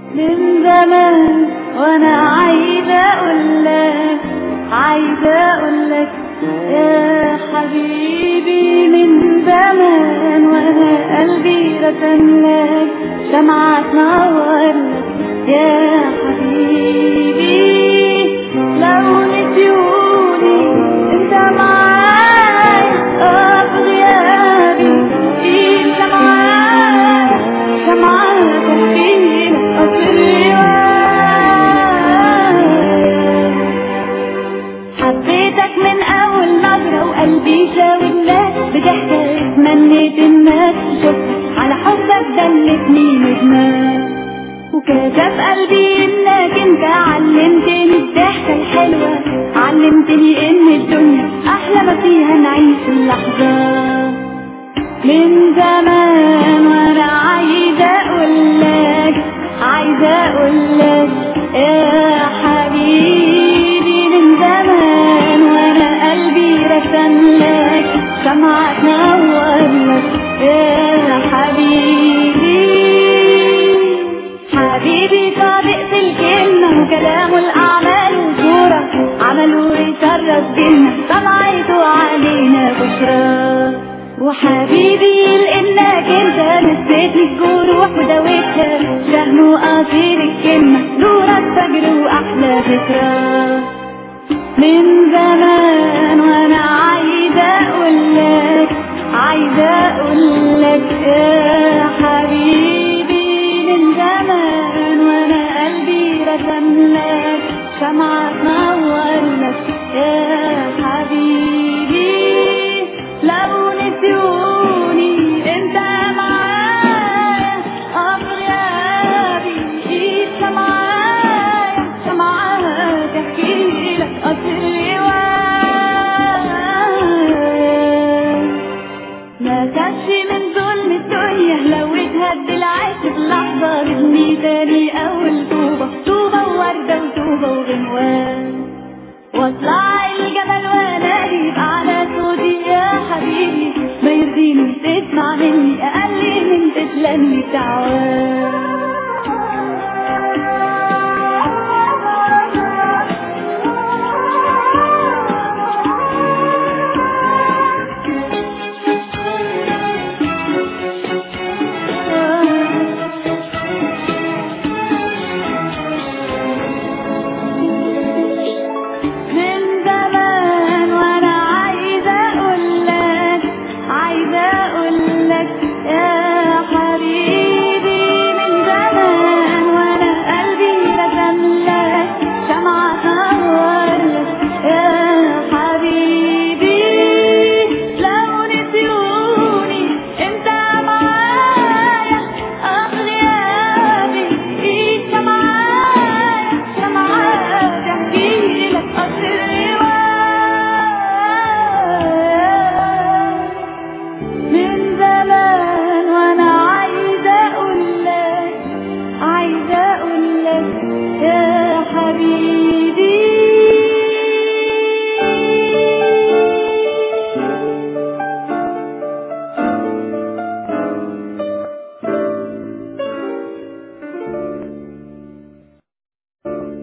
من زمان وانا عايزة اقولك عايزة اقولك يا حبيبي من زمان وانا قلبي رسملك شمعة تنورلك يا حبيبي لو نسيوني انت معايا اه في غيابي في شمعة شمعة تحكيلك أصل حبيتك من أول نظرة وقلبي شاورلك بضحكة اتمنيت إنك تشوفك على حبك دلتني نجمة وكتب قلبي إنك أنت علمتني الضحكة الحلوة علمتني إن الدنيا أحلى ما فيها نعيش اللحظة من زمان وانا عايزة اقولك عايزة اقولك يا حبيبي من زمان وانا قلبي رسملك شمعة تنورلك يا حبيبي حبيبي صادق في الكلمة وكلامه الأعمال وصورة عمله يشرف جنة طلعته علينا بشرى وحبيبي لانك انت نسيتني الجروح وداويتها شهم وقصير الكلمة نورك فجر واحلى ذكرى من زمان وانا عايزة اقولك عايزة اقولك يا حبيبي من زمان وانا قلبي رسملك شمعة تنورلك يا حبيبي لو نسيوني انت معايا اه في غيابي ايد شمعايا شمعايا تحكي لك قصر رواية ما كانش من ظلم الدنيا لو اتهد العيش في لحظة نبني تاني أول طوبة طوبة ووردة وطوبة وغنوان واطلع